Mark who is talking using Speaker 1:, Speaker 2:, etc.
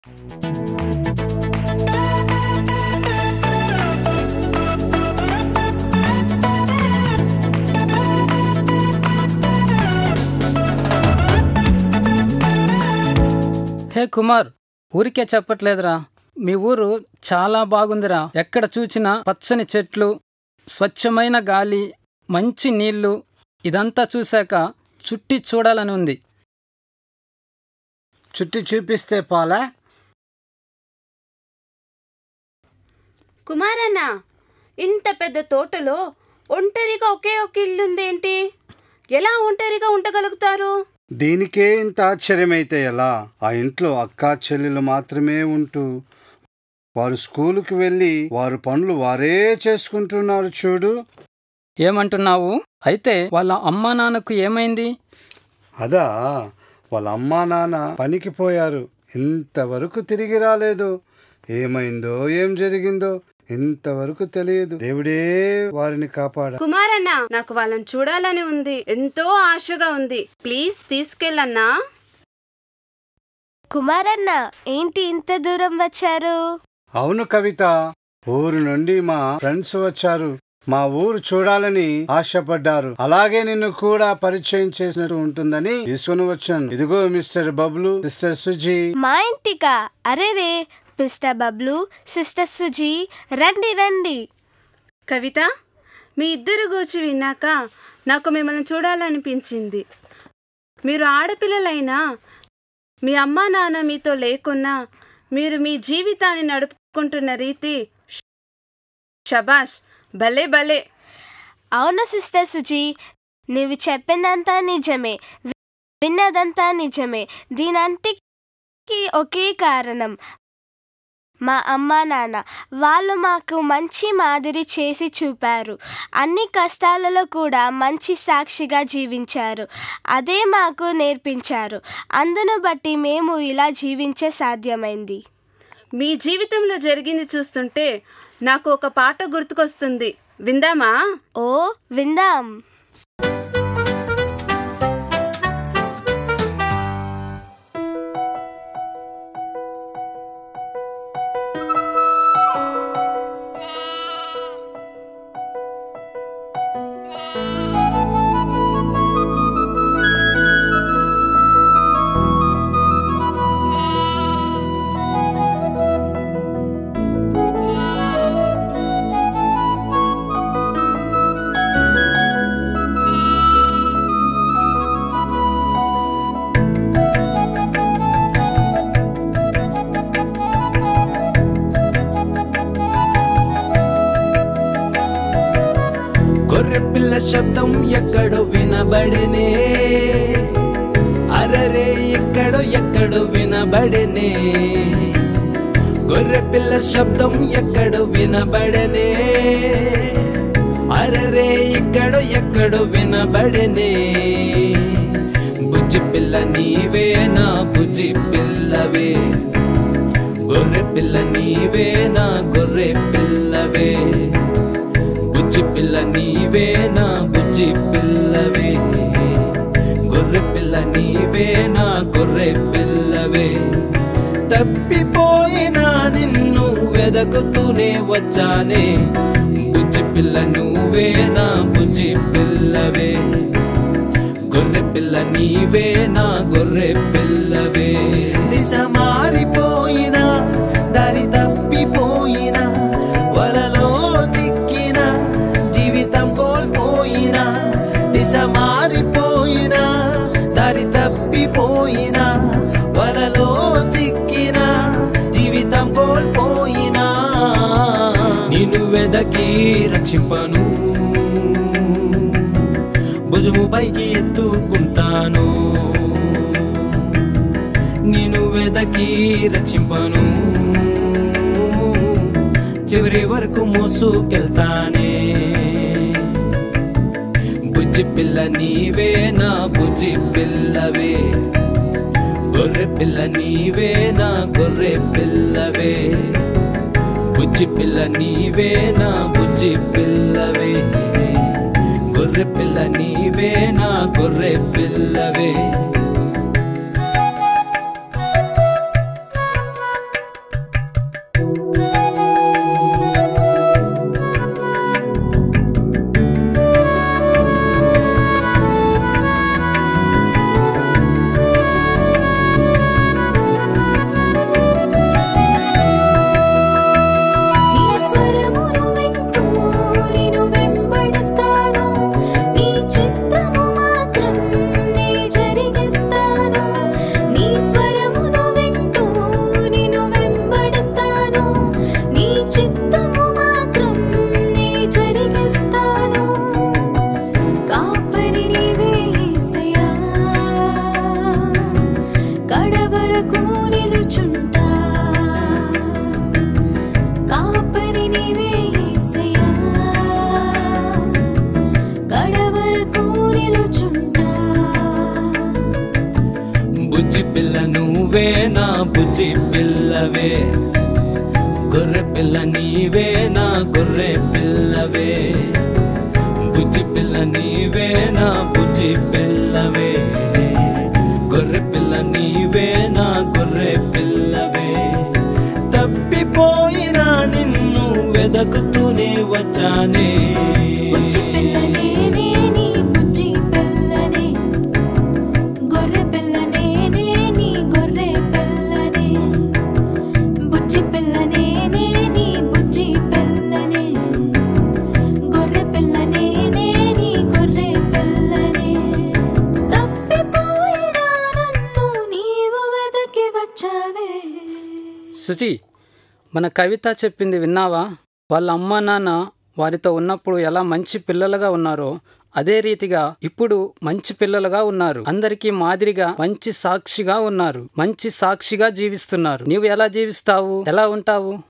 Speaker 1: హే కుమార్ ఊరికే చెప్పట్లేదురా మీ ఊరు చాలా బాగుందిరా ఎక్కడ చూచినా పచ్చని చెట్లు స్వచ్ఛమైన గాలి మంచి నీళ్లు ఇదంతా చూశాక చుట్టి చూడాలని ఉంది
Speaker 2: చుట్టి చూపిస్తే పోలా
Speaker 3: కుమారన్న ఇంత పెద్ద తోటలో ఒంటరిగా ఒకే ఒక ఇల్లుందేంటి ఎలా ఒంటరిగా ఉండగలుగుతారు
Speaker 2: దీనికే ఇంత ఆశ్చర్యమైతే ఎలా ఆ ఇంట్లో అక్కా చెల్లెలు మాత్రమే ఉంటూ వారు స్కూలుకి వెళ్ళి వారు పనులు వారే చేసుకుంటున్నారు చూడు
Speaker 1: ఏమంటున్నావు అయితే వాళ్ళ అమ్మా నాన్నకు ఏమైంది
Speaker 2: అదా వాళ్ళ అమ్మా నాన్న పనికి పోయారు ఇంతవరకు తిరిగి రాలేదు ఏమైందో ఏం జరిగిందో ఇంతవరకు తెలియదు దేవుడే వారిని కాపాడా
Speaker 3: కుమారన్న నాకు వాళ్ళని చూడాలని ఉంది ఎంతో ఆశగా ఉంది ప్లీజ్ తీసుకెళ్ళన్నా
Speaker 4: కుమారన్న ఏంటి ఇంత దూరం వచ్చారు
Speaker 2: అవును కవిత ఊరు నుండి మా ఫ్రెండ్స్ వచ్చారు మా ఊరు చూడాలని ఆశపడ్డారు అలాగే నిన్ను కూడా పరిచయం చేసినట్టు ఉంటుందని తీసుకుని వచ్చాను ఇదిగో మిస్టర్ బబ్లు సిస్టర్ సుజీ
Speaker 4: మా ఇంటికా అరే రే మిస్టర్ బబ్లు సిస్టర్ సుజీ రండి రండి
Speaker 3: కవిత మీ ఇద్దరు గూర్చి విన్నాక నాకు మిమ్మల్ని చూడాలనిపించింది మీరు ఆడపిల్లలైనా మీ అమ్మా నాన్న మీతో లేకున్నా మీరు మీ జీవితాన్ని నడుపుకుంటున్న రీతి ష్- షబాష్ భలే భలే
Speaker 4: అవును సిస్టర్ సుజీ నీవు చెప్పిందంతా నిజమే వి- విన్నదంతా నిజమే దీనంటికి ఒకే కారణం మా అమ్మా నాన్న వాళ్ళు మాకు మంచి మాదిరి చేసి చూపారు అన్ని కష్టాలలో కూడా మంచి సాక్షిగా జీవించారు అదే మాకు నేర్పించారు అందును బట్టి మేము ఇలా జీవించే సాధ్యమైంది
Speaker 3: మీ జీవితంలో జరిగింది చూస్తుంటే నాకు ఒక పాట గుర్తుకొస్తుంది విందామా
Speaker 4: ఓ విందాం
Speaker 5: గొర్రెపిల్ల శబ్దం ఎక్కడో వినబడినే అరరే ఎక్కడో ఎక్కడో వినబడినే గొర్రెపిల్ల శబ్దం ఎక్కడో వినబడనే అరరే ఎక్కడో ఎక్కడో వినబడనే బుజ్జి పిల్ల నీవేనా బుజ్జి పిల్లవే గొర్రె పిల్ల నీవేనా గొర్రె పిల్లవే బుజ్జి పిల్ల నీవేనా బుజ్జి పిల్లవే గొర్రె పిల్ల నీవేనా గొర్రె పిల్లవే తప్పిపోయినా నిన్ను వెదకుతూనే వచ్చానే బుజ్జి పిల్ల నువ్వేనా బుజ్జి పిల్లవే గొర్రె పిల్ల నీవేనా గొర్రె పిల్లవే దిశ మారిపోయినా దారి తప్పిపోయినా వలలో చిక్కిన జీవితం కోల్పోయినా దిశ మారిపోయినా దారి తప్పిపోయినా వలలో చిక్కిన జీవితం కోల్పోయినా నిన్ను వెదకి రక్షింపను భుజము పైకి ఎత్తుకుంటాను నిన్ను వెదకి రక్షింపను చివరి వరకు మోసుకెళ్తానే బుజ్జి పిల్ల నీవేనా బుజ్జి పిల్లవే గొర్రె పిల్ల నీవేనా గొర్రె పిల్లవే బుజ్జి పిల్ల నీవేనా బుజ్జి పిల్లవే గొర్రె పిల్ల నీవేనా గొర్రె పిల్లవే పిల్లవే గొర్రె పిల్ల నీవే నా గొర్రె పిల్లవే బుజ్జి పిల్ల నీవే నా బుజ్జి పిల్లవే గొర్రె పిల్ల నీవే నా గొర్రె పిల్లవే తప్పిపోయినా నిన్ను వెదకుతూనే వచ్చానే
Speaker 6: బుజ్జి పిల్లనే నీ బుజ్జి పిల్లనే గొర్రె పిల్లనే నీ గొర్రె పిల్లనే బుజ్జి పిల్లనే నీ బుజ్జి పిల్లనే గొర్రె పిల్లనే నీ గొర్రె పిల్లనే తప్పిపోయినా నన్ను నీవు వెదకి వచ్చావే
Speaker 1: సుచి మన కవిత చెప్పింది విన్నావా వాళ్ళ అమ్మ నాన్న వారితో ఉన్నప్పుడు ఎలా మంచి పిల్లలుగా ఉన్నారో అదే రీతిగా ఇప్పుడు మంచి పిల్లలుగా ఉన్నారు అందరికీ మాదిరిగా మంచి సాక్షిగా ఉన్నారు మంచి సాక్షిగా జీవిస్తున్నారు నీవు ఎలా జీవిస్తావు ఎలా ఉంటావు